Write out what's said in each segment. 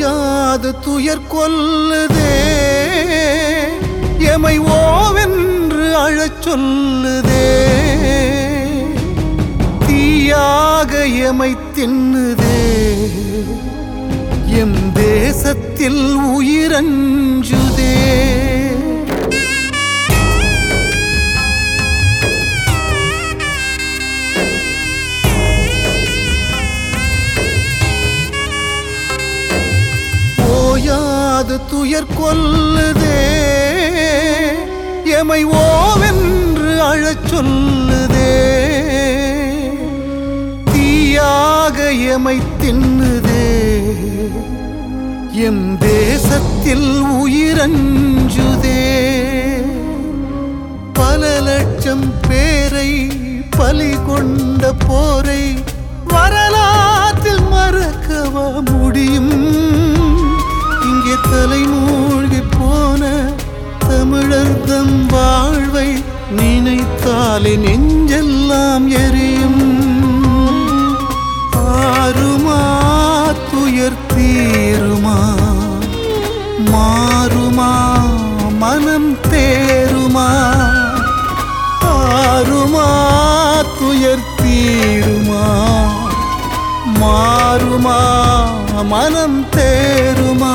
ஓயாது துயர் கொல்லுதே எமை ஓவென்று அழச் சொல்லுதே தீயாக எமை தின்னுதே எம் தேசத்தில் உயிரஞ்சுதே ஓயாது துயர் கொல்லுதே எமை ஓவென்று அழச் சொல்லுதே தீயாக எமை தின்னுதே எம் தேசத்தில் உயிரஞ்சுதே பல லட்சம் பேரை பலி கொண்ட போரை வரலாற்றில் மறக்கவா முடியும் இங்கே தலைமூழ்கி போன தமிழர் தம் வாழ்வை நினைத்தாலே நெஞ்செல்லாம் எரியும் ஆறுமா துயர் தீருமா மாறுமா மனம் தேருமா ஆறுமா துயர் தீருமா மாறுமா மனம் தேருமா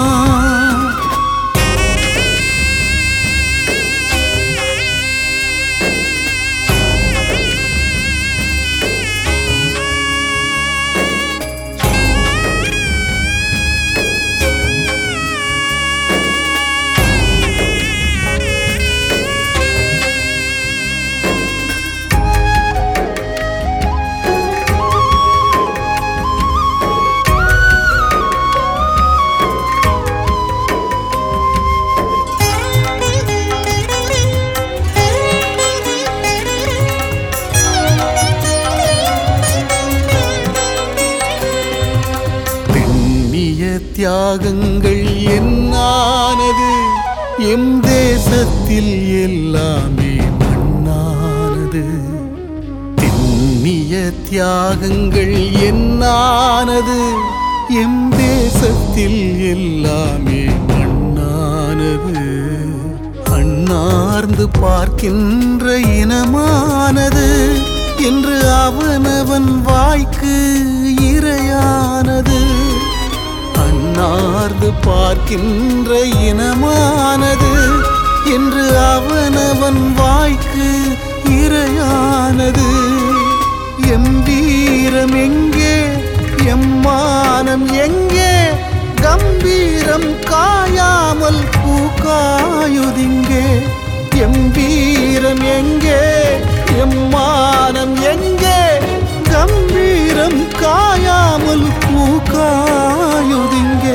பெண்ணிய தியாகங்கள் என்னானது எம் தேசத்தில் எல்லாமே மண்ணானது பெண்ணிய தியாகங்கள் என்னானது எம் தேசத்தில் எல்லாமே மண்ணானது அண்ணார்ந்து பார்க்கின்ற இனமானது என்று அவனவன் வாய்க்கு இரையானது அன்னார்ந்து பார்க்கின்ற இனமானது என்று அவனவன் வாய்க்கு இரையானது எம் வீரம் எங்கே எம்மானம் எங்கே கம்பீரம் காயாமல் பூக்காயுதிங்கே எம் வீரம் எங்கே எம்மானம் எங்கே கம்பீரம் காயாமல் பூக்காயுதிங்கே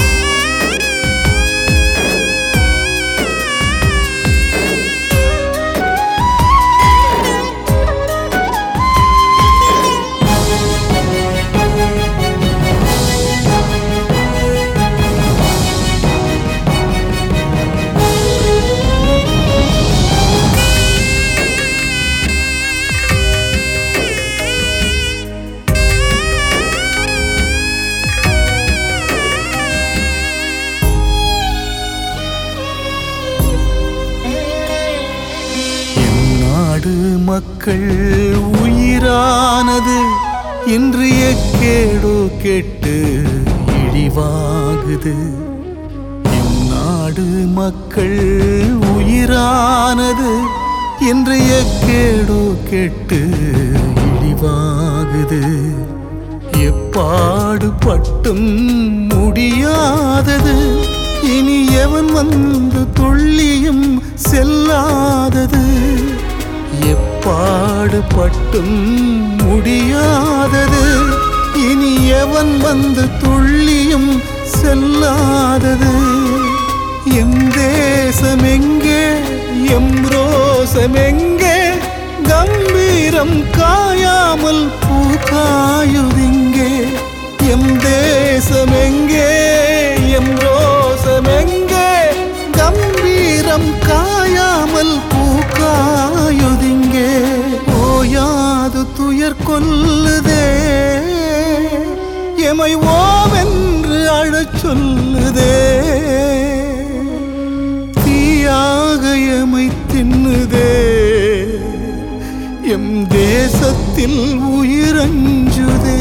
என் நாடு மக்கள் உயிரானது இன்று எக்கேடோ கெட்டு இழிவாகுது என் நாடு மக்கள் உயிரானது இன்று எக்கேடோ கெட்டு இழிவாகுது எப்பாடு பட்டும் முடியாதது இனி எவன் வந்து துள்ளியும் செல்லாதது எப்பாடு பட்டும் முடியாதது இனி எவன் வந்து துள்ளியும் செல்லாதது எம் தேசம் எங்கே எம் ரோசம் எங்கே கம்பீரம் காயாமல் பூக்காயுதிங்கே எம் தேசம் எங்கே எம் ரோசம் எங்கே கம்பீரம் காயாமல் பூக்காயுதிங்கே ஓயாது துயர் கொல்லுதே எமை ஓவென்று அழச் சொல்லுதே தீயாக எமை தின்னுதே எம் தேசத்தில் உயிரஞ்சுதே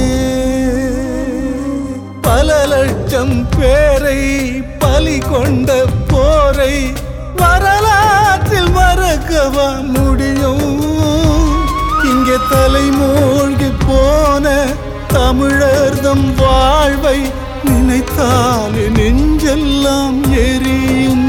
பல லட்சம் பேரை பலி கொண்ட போரை வரலாற்றில் மறக்கவா முடியும் இங்கே தலைமூழ்கி போன தமிழர்தம் வாழ்வை நினைத்தாலே நெஞ்செல்லாம் எரியும்